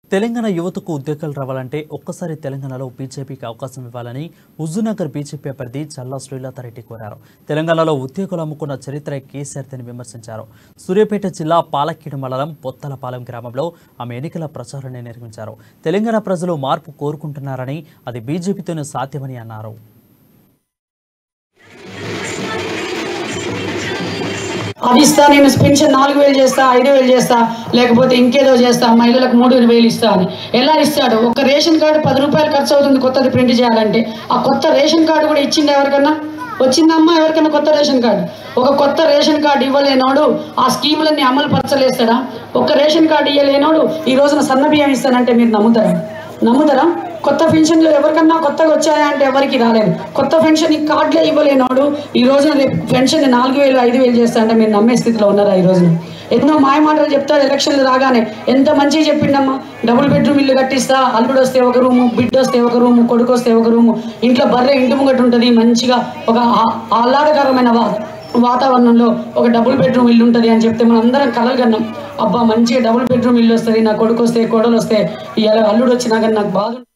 తెలంగాణ యువతకు ఉద్యోగాలు రావాలంటే ఒక్కసారి తెలంగాణలో బీజేపీకి అవకాశం ఇవ్వాలని హుజూర్నగర్ బీజేపీ అభ్యర్థి చల్లా శ్రీలతారెడ్డి కోరారు తెలంగాణలో ఉద్యోగాలు అమ్ముకున్న చరిత్ర కేసీఆర్దని విమర్శించారు సూర్యాపేట జిల్లా పాలక్కీడు మండలం పొత్తలపాలెం గ్రామంలో ఆమె ఎన్నికల ప్రచారాన్ని నిర్వహించారు తెలంగాణ ప్రజలు మార్పు కోరుకుంటున్నారని అది బీజేపీతోనే సాధ్యమని అన్నారు అది ఇస్తా నేను పెన్షన్ నాలుగు వేలు చేస్తా ఐదు వేలు చేస్తా లేకపోతే ఇంకేదో చేస్తా మహిళలకు మూడు వేలు ఇస్తా అని ఎలా ఇస్తాడు ఒక రేషన్ కార్డు పది రూపాయలు ఖర్చు అవుతుంది కొత్తది ప్రింట్ చేయాలంటే ఆ కొత్త రేషన్ కార్డు కూడా ఇచ్చింది ఎవరికన్నా వచ్చిందమ్మా ఎవరికైనా కొత్త రేషన్ కార్డు ఒక కొత్త రేషన్ కార్డు ఇవ్వలేనోడు ఆ స్కీములన్నీ అమలు పరచలేస్తాడా ఒక రేషన్ కార్డు ఇవ్వలేనోడు ఈ రోజున సన్న బియ్యం ఇస్తానంటే మీరు నమ్ముతారా నమ్ముతారా కొత్త పెన్షన్లు ఎవరికన్నా కొత్తగా వచ్చాయా అంటే ఎవరికి రాలేదు కొత్త పెన్షన్ ఈ కార్డులే ఇవ్వలేనోడు ఈ రోజున రేపు పెన్షన్ నాలుగు వేలు ఐదు వేలు చేస్తా అంటే మీరు నమ్మే స్థితిలో ఉన్నారా ఈ రోజున ఎన్నో మాయ మాటలు చెప్తాడు ఎలక్షన్లు రాగానే ఎంత మంచిగా చెప్పిండమ్మా డబుల్ బెడ్రూమ్ ఇల్లు కట్టిస్తా అల్లుడు వస్తే ఒక రూము బిడ్డ వస్తే ఒక రూము కొడుకు వస్తే ఒక రూము ఇంట్లో బర్రె ఇంటి ముంగట ఉంటుంది మంచిగా ఒక ఆ- ఆహ్లాదకరమైన వా వాతావరణంలో ఒక డబుల్ బెడ్రూమ్ ఇల్లు ఉంటుంది అని చెప్తే మనం అందరం కలలు కన్నాం అబ్బా మంచిగా డబుల్ బెడ్రూమ్ ఇల్లు వస్తుంది నా కొడుకు వస్తే కోడలు వస్తే ఇలా అల్లుడు వచ్చినా కానీ నాకు బాధ